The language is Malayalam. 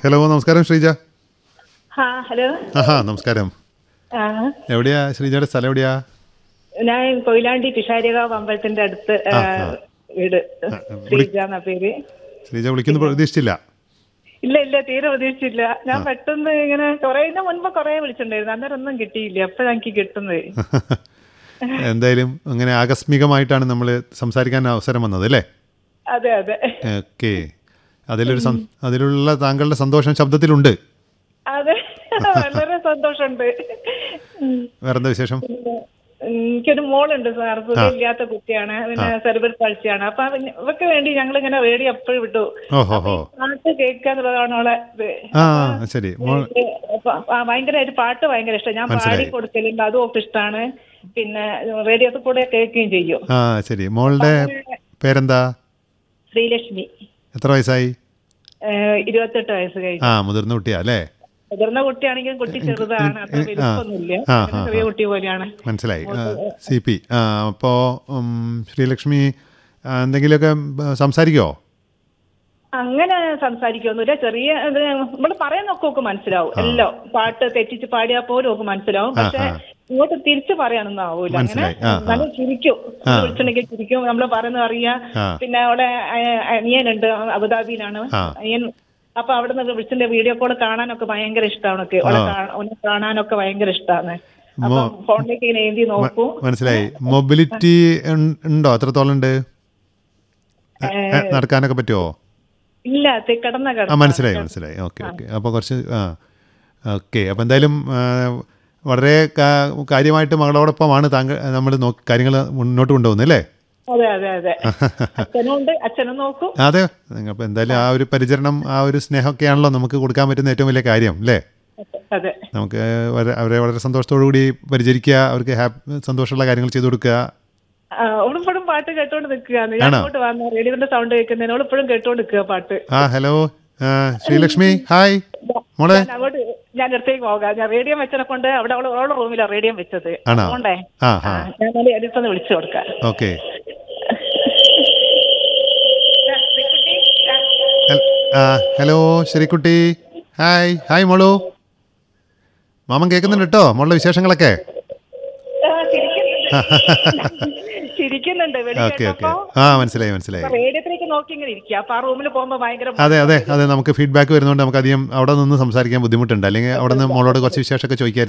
ഹലോ നമസ്കാരം ശ്രീജ ആ ഹലോ ആഹാ നമസ്കാരം ആ എവിടെയാ ശ്രീജയുടെ സ്ഥലം എവിടെയാ ഞാൻ കൊയിലാണ്ടി പിഷാരികാവ് അമ്പലത്തിന്റെ അടുത്ത് ആ, വീട് ശ്രീജ എന്ന പേര് ശ്രീജ വിളിക്കുന്നു പ്രതീക്ഷിച്ചില്ല ഇല്ല ഇല്ല തീരെ പ്രതീക്ഷിച്ചില്ല ഞാൻ പെട്ടെന്ന് ഇങ്ങനെ കുറെ ഇതിന് മുൻപ് കുറെ വിളിച്ചിട്ടുണ്ടായിരുന്നു അന്നേരം ഒന്നും കിട്ടിയില്ല അപ്പൊ എനിക്ക് കിട്ടുന്നത് എന്തായാലും അങ്ങനെ ആകസ്മികമായിട്ടാണ് നമ്മൾ സംസാരിക്കാൻ അവസരം വന്നത് അല്ലേ അതെ അതെ ഓക്കെ അതിലൊരു സം- അതിലുള്ള താങ്കളുടെ സന്തോഷം ശബ്ദത്തിലുണ്ട് അതെ വളരെ സന്തോഷമുണ്ട് ഉം. വേറെന്താ വിശേഷം എനിക്കൊരു മോളുണ്ട് സാർ സുഖമില്ലാത്ത കുട്ടിയാണ് പിന്നെ സെർബർ പൾസിയാണ് അപ്പൊ അവന് ഇവക്ക് വേണ്ടി ഞങ്ങൾ ഇങ്ങനെ റേഡിയോ എപ്പോഴും വിട്ടു ഓഹോ ഹോ പാട്ട് കേൾക്കാന്നുള്ളതാണ് അവളെ ഇത് ആ ശരി മോൾ പ- ആ, ഭയങ്കരമായിട്ട് പാട്ട് ഭയങ്കര ഇഷ്ടം ഞാൻ പാടി കൊടുക്കലുണ്ട് അതും ഒക്കെ ഇഷ്ടമാണ് പിന്നെ റേഡിയോത്തിൽ കൂടെ കേൾക്കുകയും ചെയ്യും ആ ശരി മോളുടെ പേരെന്താ ശ്രീലക്ഷ്മി എത്ര വയസ്സായി ഏഹ്, ഇരുപത്തെട്ട് വയസ്സ് കഴിഞ്ഞു ആ മുതിർന്ന കുട്ടിയാ അല്ലേ മുതിർന്ന കുട്ടിയാണെങ്കിലും കുട്ടി ചെറുതാണ് അത്ര വലിപ്പമൊന്നുമില്ല ആ, അങ്ങനെ ചെറിയ കുട്ടി പോലെയാണ് മനസ്സിലായി സി പി ആ അപ്പോൾ ശ്രീലക്ഷ്മി ആ, എന്തെങ്കിലുമൊക്കെ ആ, സംസാരിക്കുമോ അങ്ങനെ സംസാരിക്കൊന്നുമില്ല ചെറിയ ഇത് നമ്മൾ പറയാനൊക്കെ ഒക്കെ മനസ്സിലാവും എല്ലാം പാട്ട് തെറ്റിച്ച് പാടിയാൽ പോലും ഒക്കെ മനസ്സിലാവും പക്ഷെ ഇങ്ങോട്ട് തിരിച്ചു പറയാനൊന്നും ആവൂല അങ്ങനെ മനസ്സിലായി. ആ, ആ. നല്ല ചിരിക്കും വിളിച്ചിട്ടുണ്ടെങ്കിൽ ചിരിക്കും നമ്മൾ പറയുന്നത് അറിയാം ആ. പിന്നെ അവിടെ അയ- അനിയനുണ്ട് അബുദാബിയിലാണ് ആ. അനിയൻ അപ്പൊ അവിടെ നിന്ന് വിളിച്ചിന്റെ വീഡിയോ കോൾ കാണാനൊക്കെ ഭയങ്കര ഇഷ്ടമാണ് അവൾക്ക്. അവളെ കാ- അവനെ കാണാനൊക്കെ ഭയങ്കര ഇഷ്ടമാണ് അപ്പൊ ഫോണിലേക്ക് ഇങ്ങനെ എഴുതി നോക്കും മനസ്സിലായി മൊബിലിറ്റി ഉണ്ടോ എത്രത്തോളം ഉണ്ട് എ, നടക്കാനൊക്കെ പറ്റുമോ ഇല്ല തെ- കിടന്ന ആ കിടന്ന മനസ്സിലായി മനസ്സിലായി ഓക്കെ ഓക്കെ അപ്പോൾ കുറച്ച് ആ ഓക്കെ അപ്പോൾ എന്തായാലും ആ, വളരെ കാ- കാര്യമായിട്ട് മകളോടൊപ്പമാണ് താങ്കൾ നമ്മൾ നോക്കി കാര്യങ്ങൾ മുന്നോട്ട് കൊണ്ടുപോകുന്നത് അല്ലേ അതെ അതെ അതെ അച്ഛനും ഉണ്ട് അച്ഛനും നോക്കും അതെ അപ്പോൾ എന്തായാലും ആ ഒരു പരിചരണം ആ ഒരു സ്നേഹമൊക്കെയാണല്ലോ നമുക്ക് കൊടുക്കാൻ പറ്റുന്ന ഏറ്റവും വലിയ കാര്യം അല്ലേ അതെ നമുക്ക് വരെ- അവരെ വളരെ സന്തോഷത്തോടു കൂടി പരിചരിക്കുക അവർക്ക് ഹാപ്പി സന്തോഷമുള്ള കാര്യങ്ങൾ ചെയ്തു കൊടുക്കുക ആ, അവളിപ്പോഴും പാട്ട് കേട്ടോണ്ട് നിൽക്കുകയാണ് ഞാൻ ആണോ? അങ്ങോട്ട് വന്ന റേഡിയോന്റെ സൗണ്ട് കേൾക്കുന്നതിന് അവളിപ്പോഴും കേട്ടോണ്ട് നിൽക്കുക പാട്ട് ആ ഹലോ ആ, ശ്രീലക്ഷ്മി ഹായ് മോളെ ഞാൻ അങ്ങോട്ട് ഞാൻ അടുത്തേക്ക് പോകാം ഞാൻ റേഡിയോ വെച്ചനെ കൊണ്ട് അവിടെ അവള് അവളുടെ റൂമിലാണ് റേഡിയോ വെച്ചത് ആണോ? അതുകൊണ്ടേ ആ ആ, ആ ഞാൻ നല്ല എടുത്തൊന്ന് വിളിച്ചു കൊടുക്കാം ഓക്കെ ഹലോ ശരിക്കുട്ടി ഹായ് ഹായ് മോളു മാമൻ കേൾക്കുന്നുണ്ട് കേട്ടോ മോളുടെ വിശേഷങ്ങളൊക്കെ ആ, ചിരിക്കുന്നുണ്ട്. ചിരിക്കുന്നുണ്ട് വെളി ഓക്കെ ഓക്കെ കേട്ടപ്പോ ആ മനസ്സിലായി മനസ്സിലായി റേഡിയോത്തിലേക്ക് നോക്കി ഇങ്ങനെ ഇരിക്കുക അപ്പൊ ആ റൂമിൽ പോകുമ്പോ ഭയങ്കര അതെ അതെ അതെ നമുക്ക് ഫീഡ്ബാക്ക് വരുന്നതുകൊണ്ട് നമുക്ക് അധികം അവിടെ നിന്ന് സംസാരിക്കാൻ ബുദ്ധിമുട്ടുണ്ട് അല്ലെങ്കിൽ അവിടെ നിന്ന് മോളോട് കുറച്ച് വിശേഷമൊക്കെ ചോദിക്കായിരുന്നു